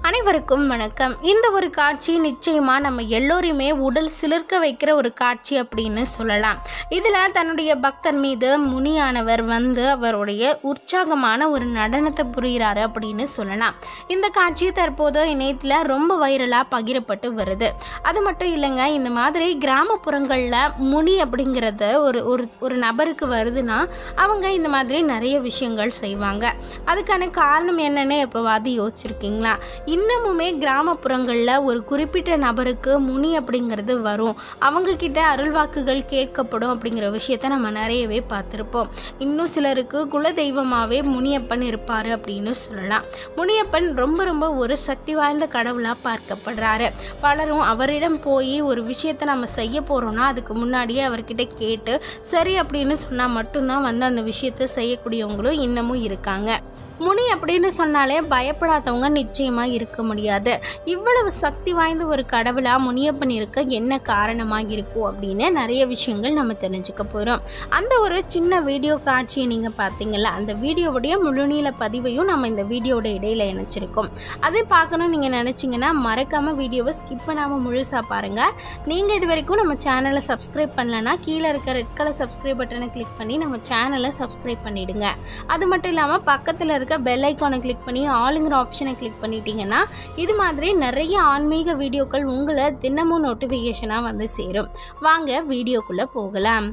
அனைவருக்கும் வணக்கம் இந்த ஒரு காட்சி நிச்சயமாக நம்ம எல்லோரையுமே உடல் சிலிர்க்க வைக்கிற ஒரு காட்சி அப்படின்னு சொல்லலாம் இதில் தன்னுடைய பக்தன் மீது முனியானவர் வந்து அவருடைய உற்சாகமான ஒரு நடனத்தை புரிகிறாரு அப்படின்னு சொல்லலாம் இந்த காட்சி தற்போது இணையத்தில் ரொம்ப வைரலாக பகிரப்பட்டு வருது அது மட்டும் இல்லைங்க இந்த மாதிரி கிராமப்புறங்களில் முனி அப்படிங்கிறது ஒரு ஒரு ஒரு நபருக்கு வருதுன்னா அவங்க இந்த மாதிரி நிறைய விஷயங்கள் செய்வாங்க அதுக்கான காரணம் என்னன்னு எப்போவாது யோசிச்சிருக்கீங்களா இன்னமுமே கிராமப்புறங்களில் ஒரு குறிப்பிட்ட நபருக்கு முனி அப்படிங்கிறது வரும் அவங்க கிட்ட அருள்வாக்குகள் கேட்கப்படும் அப்படிங்கிற விஷயத்த நம்ம நிறையவே பார்த்துருப்போம் இன்னும் சிலருக்கு குலதெய்வமாகவே முனியப்பன் இருப்பார் அப்படின்னு சொல்லலாம் முனியப்பன் ரொம்ப ரொம்ப ஒரு சக்தி வாய்ந்த கடவுளாக பார்க்கப்படுறாரு பலரும் அவரிடம் போய் ஒரு விஷயத்தை நம்ம செய்ய போகிறோம்னா அதுக்கு முன்னாடியே அவர்கிட்ட கேட்டு சரி அப்படின்னு சொன்னால் மட்டும்தான் வந்து அந்த விஷயத்தை செய்யக்கூடியவங்களும் இன்னமும் இருக்காங்க முனி அப்படின்னு சொன்னாலே பயப்படாதவங்க நிச்சயமாக இருக்க முடியாது இவ்வளவு சக்தி வாய்ந்த ஒரு கடவுளாக முனியப்பன் இருக்க என்ன காரணமாக இருக்கும் அப்படின்னு நிறைய விஷயங்கள் நம்ம தெரிஞ்சுக்க போகிறோம் அந்த ஒரு சின்ன வீடியோ காட்சியை நீங்கள் பார்த்தீங்கல்ல அந்த வீடியோவுடைய முழுநீள பதிவையும் நம்ம இந்த வீடியோட இடையில இணைச்சிருக்கோம் அதை பார்க்கணும்னு நீங்கள் நினச்சிங்கன்னா மறக்காமல் வீடியோவை ஸ்கிப் பண்ணாமல் முழுசாக பாருங்கள் நீங்கள் இது வரைக்கும் நம்ம சேனலை சப்ஸ்கிரைப் பண்ணலன்னா கீழே இருக்க ரெட் கலர் சப்ஸ்கிரைப் பட்டனை கிளிக் பண்ணி நம்ம சேனலை சப்ஸ்கிரைப் பண்ணிடுங்க அது மட்டும் இல்லாமல் பக்கத்தில் இருக்க பெல் ஐக்கானை கிளிக் பண்ணி ஆளுங்கிற ஆப்ஷனை கிளிக் பண்ணிட்டீங்கன்னா இது மாதிரி நிறைய ஆன்மீக வீடியோக்கள் உங்களை தினமும் நோட்டிஃபிகேஷனாக வந்து சேரும் வாங்க வீடியோக்குள்ளே போகலாம்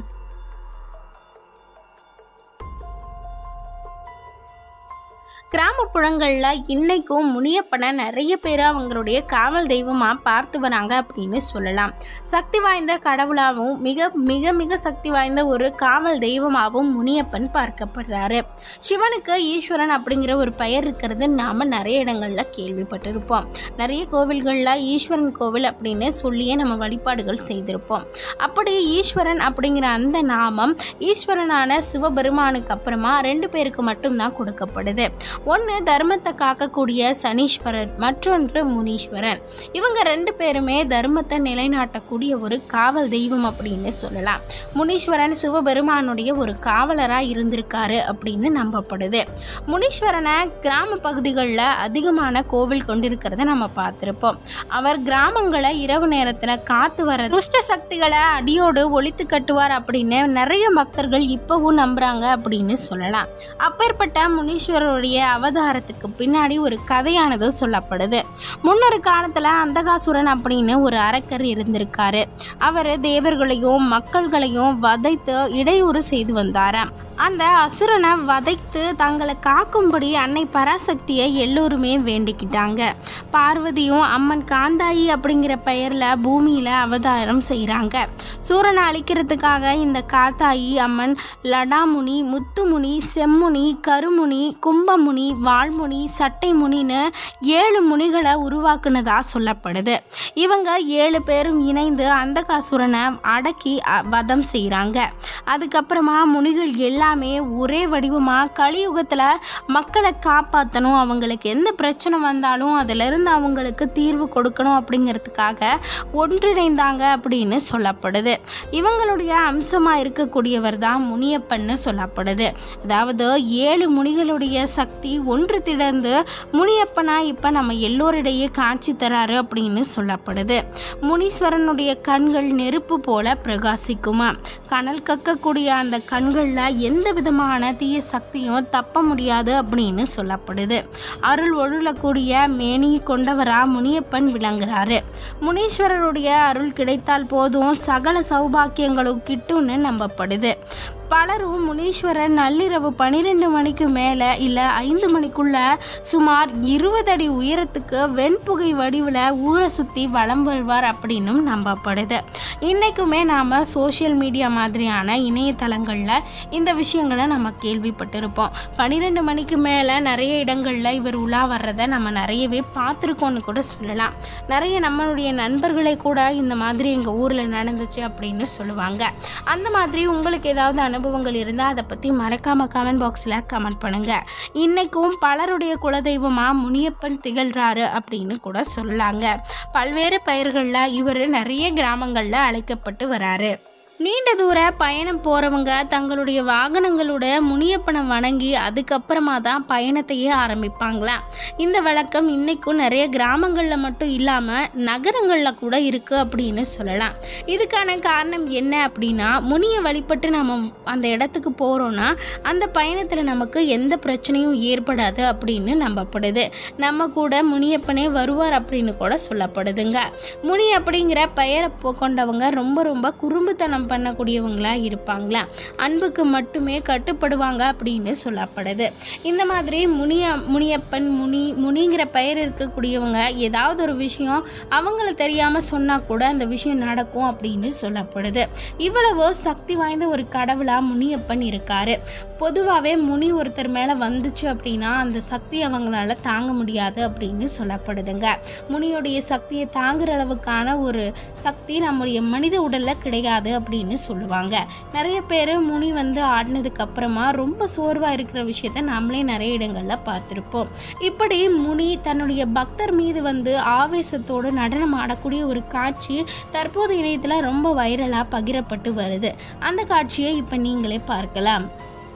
கிராமப்புறங்களில் இன்னைக்கும் முனியப்பனை நிறைய பேர் அவங்களுடைய காவல் தெய்வமாக பார்த்து வராங்க அப்படின்னு சொல்லலாம் சக்தி வாய்ந்த கடவுளாகவும் மிக மிக மிக சக்தி வாய்ந்த ஒரு காவல் தெய்வமாகவும் முனியப்பன் பார்க்கப்படுறாரு சிவனுக்கு ஈஸ்வரன் அப்படிங்கிற ஒரு பெயர் இருக்கிறது நாம் நிறைய இடங்களில் கேள்விப்பட்டிருப்போம் நிறைய கோவில்களில் ஈஸ்வரன் கோவில் அப்படின்னு சொல்லியே நம்ம வழிபாடுகள் செய்திருப்போம் அப்படி ஈஸ்வரன் அப்படிங்கிற அந்த நாமம் ஈஸ்வரனான சிவபெருமானுக்கு அப்புறமா ரெண்டு பேருக்கு மட்டும்தான் கொடுக்கப்படுது ஒன்று தர்மத்தை காக்கக்கூடிய சனீஸ்வரர் மற்றொன்று முனீஸ்வரன் இவங்க ரெண்டு பேருமே தர்மத்தை நிலைநாட்டக்கூடிய ஒரு காவல் தெய்வம் அப்படின்னு சொல்லலாம் முனீஸ்வரன் சிவபெருமானுடைய ஒரு காவலராக இருந்திருக்காரு அப்படின்னு நம்பப்படுது முனீஸ்வரனை கிராம பகுதிகளில் அதிகமான கோவில் கொண்டிருக்கிறத நம்ம பார்த்துருப்போம் அவர் கிராமங்களை இரவு நேரத்தில் காத்து வர துஷ்ட சக்திகளை அடியோடு ஒழித்து கட்டுவார் அப்படின்னு நிறைய பக்தர்கள் இப்பவும் நம்புறாங்க அப்படின்னு சொல்லலாம் அப்பேற்பட்ட முனீஸ்வரருடைய அவதாரத்துக்கு பின்னாடி ஒரு கதையானது சொல்லப்படுது முன்னொரு காலத்தில் அந்தகாசுரன் அப்படின்னு ஒரு அரக்கர் இருந்திருக்காரு அவர் தேவர்களையும் மக்கள்களையும் வதைத்து இடையூறு செய்து வந்தாராம் அந்த அசுரனை வதைத்து தங்களை காக்கும்படி அன்னை பராசக்தியை எல்லோருமே வேண்டிக்கிட்டாங்க பார்வதியும் அம்மன் காந்தாயி அப்படிங்கிற பெயரில் பூமியில் அவதாரம் செய்கிறாங்க சூரனை அழிக்கிறதுக்காக இந்த காத்தாயி அம்மன் லடாமுனி முத்துமுனி செம்முனி கருமுனி கும்பமுனி வால்முனி சட்டை முனின்னு ஏழு முனிகளை உருவாக்குனதா சொல்லப்படுது இவங்க ஏழு பேரும் இணைந்து அந்தகாசுரனை அடக்கி அ, வதம் செய்கிறாங்க அதுக்கப்புறமா முனிகள் எல்லாமே ஒரே வடிவமாக கலியுகத்தில் மக்களை காப்பாற்றணும் அவங்களுக்கு எந்த பிரச்சனை வந்தாலும் அதிலிருந்து அவங்களுக்கு தீர்வு கொடுக்கணும் அப்படிங்கிறதுக்காக ஒன்றிணைந்தாங்க அப்படின்னு சொல்லப்படுது இவங்களுடைய அம்சமாக இருக்கக்கூடியவர் தான் முனியப்பன்னு சொல்லப்படுது அதாவது ஏழு முனிகளுடைய சக்தி ஒன்று திடந்து முனியப்பனா இப்போ நம்ம எல்லோரிடையே காட்சி தராரு அப்படின்னு சொல்லப்படுது முனீஸ்வரனுடைய கண்கள் நெருப்பு போல பிரகாசிக்குமா கனல் கக்கக்கூடிய அந்த கண்களில் எந்த விதமான தீய சக்தியும் தப்ப முடியாது அப்படின்னு சொல்லப்படுது அருள் ஒழுலக்கூடிய மேனி கொண்டவரா முனியப்பன் விளங்குறாரு முனீஸ்வரருடைய அருள் கிடைத்தால் போதும் சகல சௌபாக்கியங்களும் கிட்டும்னு நம்பப்படுது பலரும் முனீஸ்வரர் நள்ளிரவு பன்னிரெண்டு மணிக்கு மேலே இல்லை ஐந்து மணிக்குள்ள சுமார் இருபது அடி உயரத்துக்கு வெண்புகை வடிவில் ஊரை சுற்றி வலம் வருவார் அப்படின்னும் நம்பப்படுது இன்றைக்குமே நாம் சோஷியல் மீடியா மாதிரியான இணையதளங்களில் இந்த விஷயங்களை நம்ம கேள்விப்பட்டிருப்போம் பன்னிரெண்டு மணிக்கு மேலே நிறைய இடங்களில் இவர் உலா வர்றதை நம்ம நிறையவே பார்த்துருக்கோம்னு கூட சொல்லலாம் நிறைய நம்மளுடைய நண்பர்களே கூட இந்த மாதிரி எங்கள் ஊரில் நடந்துச்சு அப்படின்னு சொல்லுவாங்க அந்த மாதிரி உங்களுக்கு ஏதாவது அனுபவங்கள் இருந்தால் அதை பற்றி மறக்காமல் கமெண்ட் பாக்ஸில் கமெண்ட் பண்ணுங்கள் இன்றைக்கும் பலருடைய குலதெய்வமாக முனியப்பன் திகழ்கிறாரு அப்படின்னு கூட சொல்லலாங்க பல்வேறு பெயர்களில் இவர் நிறைய கிராமங்களில் அழைக்கப்பட்டு வராரு நீண்ட தூர பயணம் போகிறவங்க தங்களுடைய வாகனங்களோட முனியப்பனை வணங்கி அதுக்கப்புறமா தான் பயணத்தையே ஆரம்பிப்பாங்களாம் இந்த வழக்கம் இன்றைக்கும் நிறைய கிராமங்களில் மட்டும் இல்லாமல் நகரங்களில் கூட இருக்குது அப்படின்னு சொல்லலாம் இதுக்கான காரணம் என்ன அப்படின்னா முனியை வழிபட்டு நம்ம அந்த இடத்துக்கு போகிறோன்னா அந்த பயணத்தில் நமக்கு எந்த பிரச்சனையும் ஏற்படாது அப்படின்னு நம்பப்படுது நம்ம கூட முனியப்பனே வருவார் அப்படின்னு கூட சொல்லப்படுதுங்க முனி அப்படிங்கிற பெயரை பொ- கொண்டவங்க ரொம்ப ரொம்ப குறும்புத்தனம் பண்ணக்கூடியவங்களா இருப்பாங்களா அன்புக்கு மட்டுமே கட்டுப்படுவாங்க அப்படின்னு சொல்லப்படுது இந்த மாதிரி முனிய முனியப்பன் முனி முனிங்கிற பெயர் இருக்கக்கூடியவங்க ஏதாவது ஒரு விஷயம் அவங்கள தெரியாமல் சொன்னால் கூட அந்த விஷயம் நடக்கும் அப்படின்னு சொல்லப்படுது இவ்வளவோ சக்தி வாய்ந்த ஒரு கடவுளா முனியப்பன் இருக்காரு பொதுவாகவே முனி ஒருத்தர் மேலே வந்துச்சு அப்படின்னா அந்த சக்தி அவங்களால தாங்க முடியாது அப்படின்னு சொல்லப்படுதுங்க முனியோடைய சக்தியை தாங்குற அளவுக்கான ஒரு சக்தி நம்முடைய மனித உடலில் கிடையாது அப்படின்னு சொல்லுவாங்க நிறைய பேர் முனி வந்து ஆடினதுக்கு அப்புறமா ரொம்ப சோர்வாக இருக்கிற விஷயத்த நம்மளே நிறைய இடங்களில் பார்த்துருப்போம் இப்படி முனி தன்னுடைய பக்தர் மீது வந்து ஆவேசத்தோடு நடனம் ஆடக்கூடிய ஒரு காட்சி தற்போது இணையத்தில் ரொம்ப வைரலாக பகிரப்பட்டு வருது அந்த காட்சியை இப்போ நீங்களே பார்க்கலாம்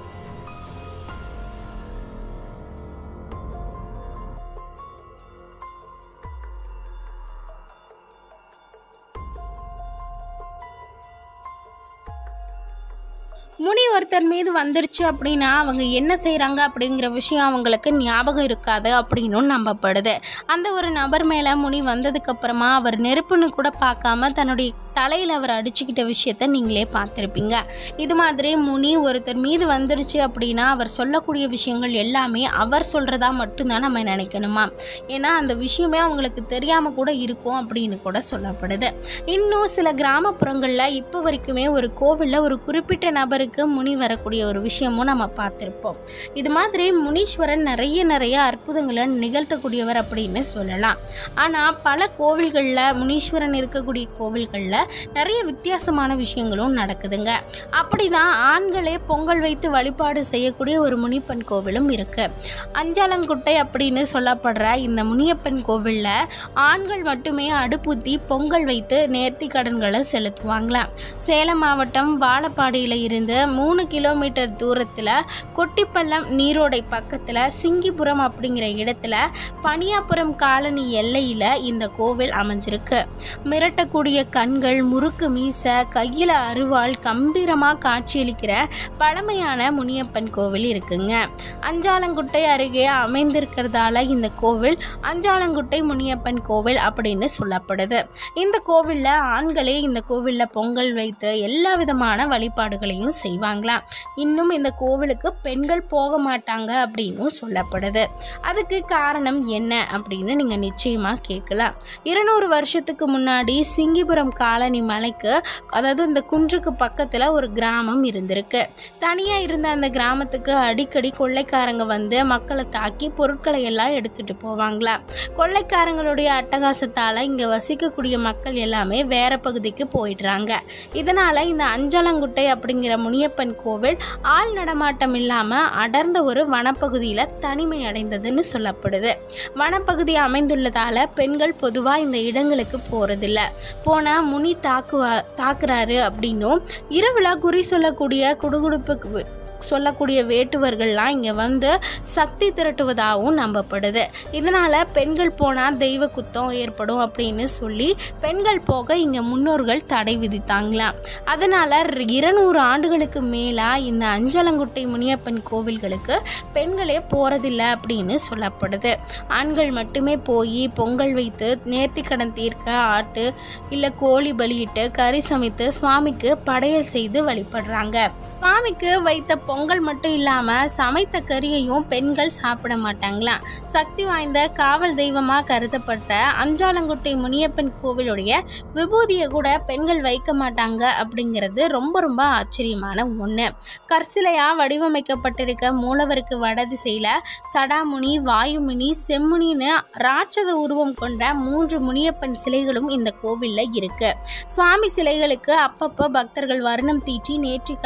முனி ஒருத்தர் மீது வந்துருச்சு அப்படின்னா அவங்க என்ன செய்கிறாங்க அப்படிங்கிற விஷயம் அவங்களுக்கு ஞாபகம் இருக்காது அப்படின்னும் நம்பப்படுது அந்த ஒரு நபர் மேலே முனி வந்ததுக்கப்புறமா அவர் நெருப்புன்னு கூட பார்க்காம தன்னுடைய தலையில் அவர் அடிச்சுக்கிட்ட விஷயத்த நீங்களே பார்த்துருப்பீங்க இது மாதிரி முனி ஒருத்தர் மீது வந்துருச்சு அப்படின்னா அவர் சொல்லக்கூடிய விஷயங்கள் எல்லாமே அவர் சொல்கிறதா மட்டும்தான் நம்ம நினைக்கணுமா ஏன்னா அந்த விஷயமே அவங்களுக்கு தெரியாமல் கூட இருக்கும் அப்படின்னு கூட சொல்லப்படுது இன்னும் சில கிராமப்புறங்களில் இப்போ வரைக்குமே ஒரு கோவிலில் ஒரு குறிப்பிட்ட நபருக்கு முனி வரக்கூடிய ஒரு விஷயமும் நம்ம பார்த்துருப்போம் இது மாதிரி முனீஸ்வரன் நிறைய நிறைய அற்புதங்களை நிகழ்த்தக்கூடியவர் அப்படின்னு சொல்லலாம் ஆனால் பல கோவில்களில் முனீஸ்வரன் இருக்கக்கூடிய கோவில்களில் நிறைய வித்தியாசமான விஷயங்களும் நடக்குதுங்க அப்படிதான் ஆண்களே பொங்கல் வைத்து வழிபாடு செய்யக்கூடிய ஒரு முனிப்பன் கோவிலும் இருக்கு அஞ்சாலங்குட்டை அப்படின்னு சொல்லப்படுற இந்த முனியப்பன் கோவிலில் ஆண்கள் மட்டுமே அடுப்பூத்தி பொங்கல் வைத்து நேர்த்தி கடன்களை செலுத்துவாங்களாம் சேலம் மாவட்டம் வாழப்பாடியில் இருந்து மூணு கிலோமீட்டர் தூரத்தில் கொட்டிப்பள்ளம் நீரோடை பக்கத்தில் சிங்கிபுரம் அப்படிங்கிற இடத்துல பனியாபுரம் காலனி எல்லையில் இந்த கோவில் அமைஞ்சிருக்கு மிரட்டக்கூடிய கண்கள் முறுக்கு மீசை கையில் அருவாள் கம்பீரமாக காட்சியளிக்கிற பழமையான முனியப்பன் கோவில் இருக்குங்க அஞ்சாலங்குட்டை அருகே அமைந்திருக்கிறதால இந்த கோவில் அஞ்சாலங்குட்டை முனியப்பன் கோவில் அப்படின்னு சொல்லப்படுது இந்த கோவிலில் ஆண்களே இந்த கோவிலில் பொங்கல் வைத்து எல்லா விதமான வழிபாடுகளையும் செய்வாங்களாம் இன்னும் இந்த கோவிலுக்கு பெண்கள் போக மாட்டாங்க அப்படின்னும் சொல்லப்படுது அதுக்கு காரணம் என்ன அப்படின்னு நீங்கள் நிச்சயமாக கேட்கலாம் இருநூறு வருஷத்துக்கு முன்னாடி சிங்கிபுரம் காலனி மலைக்கு அதாவது இந்த குன்றுக்கு பக்கத்தில் ஒரு கிராமம் இருந்திருக்கு தனியாக இருந்த அந்த கிராமத்துக்கு அடிக்கடி கொள்ளைக்காரங்க வந்து மக்களை தாக்கி பொருட்களை எல்லாம் எடுத்துட்டு போவாங்களா கொள்ளைக்காரங்களுடைய அட்டகாசத்தால் இங்கே வசிக்கக்கூடிய மக்கள் எல்லாமே வேற பகுதிக்கு போயிடுறாங்க இதனால் இந்த அஞ்சலங்குட்டை அப்படிங்கிற முனியப்பன் கோவில் ஆள் நடமாட்டம் இல்லாமல் அடர்ந்த ஒரு வனப்பகுதியில் தனிமை அடைந்ததுன்னு சொல்லப்படுது வனப்பகுதி அமைந்துள்ளதால் பெண்கள் பொதுவாக இந்த இடங்களுக்கு போகிறதில்ல போனால் முனி தாக்குவா தாக்குறாரு அப்படின்னும் இரவில் குறி சொல்லக்கூடிய குடுகுடுப்பு சொல்லக்கூடிய வேட்டுவர்கள்லாம் இங்கே வந்து சக்தி திரட்டுவதாகவும் நம்பப்படுது இதனால் பெண்கள் போனால் தெய்வ குத்தம் ஏற்படும் அப்படின்னு சொல்லி பெண்கள் போக இங்கே முன்னோர்கள் தடை விதித்தாங்களாம் அதனால் இருநூறு ஆண்டுகளுக்கு மேலாக இந்த அஞ்சலங்குட்டை முனியப்பன் கோவில்களுக்கு பெண்களே போகிறதில்ல அப்படின்னு சொல்லப்படுது ஆண்கள் மட்டுமே போய் பொங்கல் வைத்து நேர்த்திக்கடன் தீர்க்க ஆட்டு இல்லை கோழி பலியிட்டு கறி சமைத்து சுவாமிக்கு படையல் செய்து வழிபடுறாங்க சுவாமிக்கு வைத்த பொங்கல் மட்டும் இல்லாமல் சமைத்த கறியையும் பெண்கள் சாப்பிட மாட்டாங்களாம் சக்தி வாய்ந்த காவல் தெய்வமாக கருதப்பட்ட அஞ்சாலங்குட்டை முனியப்பன் கோவிலுடைய விபூதியை கூட பெண்கள் வைக்க மாட்டாங்க அப்படிங்கிறது ரொம்ப ரொம்ப ஆச்சரியமான ஒன்று கற்சிலையாக வடிவமைக்கப்பட்டிருக்க மூலவருக்கு வடதிசையில் சடாமுனி வாயுமுனி செம்முனின்னு ராட்சத உருவம் கொண்ட மூன்று முனியப்பன் சிலைகளும் இந்த கோவிலில் இருக்கு சுவாமி சிலைகளுக்கு அப்பப்போ பக்தர்கள் வர்ணம் தீட்டி நேர்த்தி கடன்களை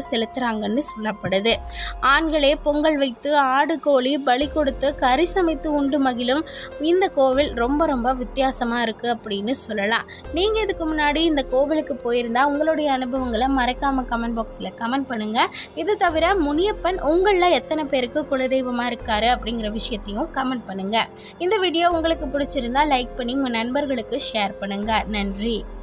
செலுத்துகிறாங்கன்னு சொல்லப்படுது ஆண்களே பொங்கல் வைத்து ஆடு கோழி பலி கொடுத்து கறி சமைத்து உண்டு மகிழும் இந்த கோவில் ரொம்ப ரொம்ப வித்தியாசமாக இருக்குது அப்படின்னு சொல்லலாம் நீங்கள் இதுக்கு முன்னாடி இந்த கோவிலுக்கு போயிருந்தா உங்களுடைய அனுபவங்களை மறக்காமல் கமெண்ட் பாக்ஸில் கமெண்ட் பண்ணுங்கள் இது தவிர முனியப்பன் உங்களில் எத்தனை பேருக்கு குலதெய்வமாக இருக்காரு அப்படிங்கிற விஷயத்தையும் கமெண்ட் பண்ணுங்கள் இந்த வீடியோ உங்களுக்கு பிடிச்சிருந்தா லைக் பண்ணி உங்கள் நண்பர்களுக்கு ஷேர் பண்ணுங்கள் நன்றி